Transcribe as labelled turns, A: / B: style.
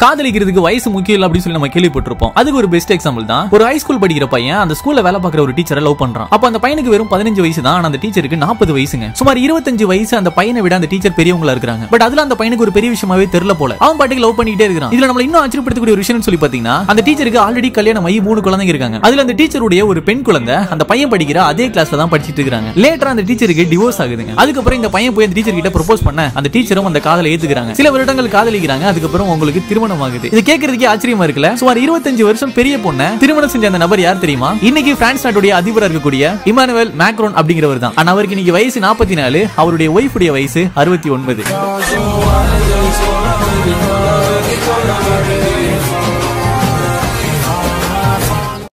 A: காதலிக்கிறதுக்கு வயசு முக்கியம் இல்ல அப்படின்னு சொல்லி நம்ம கேள்விப்பட்டிருப்போம் அதுக்கு ஒரு பெஸ்ட் எக்ஸாம்பிள் தான் ஒரு ஹை ஸ்கூல் படிக்கிற பையன் அந்த ஸ்கூல்ல வேலை பார்க்குற ஒரு டீச்சரை லவ் பண்றான் அப்ப அந்த பையனுக்கு வெறும் பதினஞ்சு வயசு தான் ஆனா அந்த டீச்சருக்கு நாற்பது வயசுங்க சுமார் இருபத்தஞ்சு வயசு அந்த பையனை விட அந்த டீச்சர் பெரியவங்களா இருக்காங்க பட் அதுல அந்த பையனுக்கு ஒரு பெரிய விஷயமாவே தெரியல போல அவன் பாட்டுக்கு லவ் பண்ணிட்டே இருக்கான் இதுல நம்ம இன்னும் ஆச்சரியப்படுத்தக்கூடிய ஒரு விஷயம் சொல்லி பாத்தீங்கன்னா அந்த டீச்சருக்கு ஆல்ரெடி கல்யாணம் ஆகி மூணு குழந்தைங்க இருக்காங்க அதுல அந்த டீச்சருடைய ஒரு பெண் குழந்தை அந்த பையன் படிக்கிற அதே கிளாஸ்ல தான் படிச்சிட்டு இருக்காங்க லேட்டரா அந்த டீச்சருக்கு டிவோர்ஸ் ஆகுதுங்க அதுக்கப்புறம் இந்த பையன் போய் அந்த டீச்சர் கிட்ட ப்ரொபோஸ் பண்ண அந்த டீச்சரும் அந்த காதலை ஏத்துக்கிறாங்க சில வருடங்கள் காதலிக்கிறாங்க அதுக்கப்புறம் உங்களுக்கு திருமணம் ஆகுது இது கேட்கறதுக்கே ஆச்சரியமா இருக்குல்ல சுமார் இருபத்தஞ்சு வருஷம் பெரிய பொண்ணை திருமணம் செஞ்ச அந்த நபர் யார் தெரியுமா இன்னைக்கு பிரான்ஸ் நாட்டுடைய அதிபரா இருக்கக்கூடிய இமானுவேல் மேக்ரோன் அப்படிங்கிறவர் தான் ஆனா அவருக்கு இன்னைக்கு வயசு நாற்பத்தி நாலு அவருடைய ஒய்ஃபுடைய வயசு அறுபத்தி ஒன்பது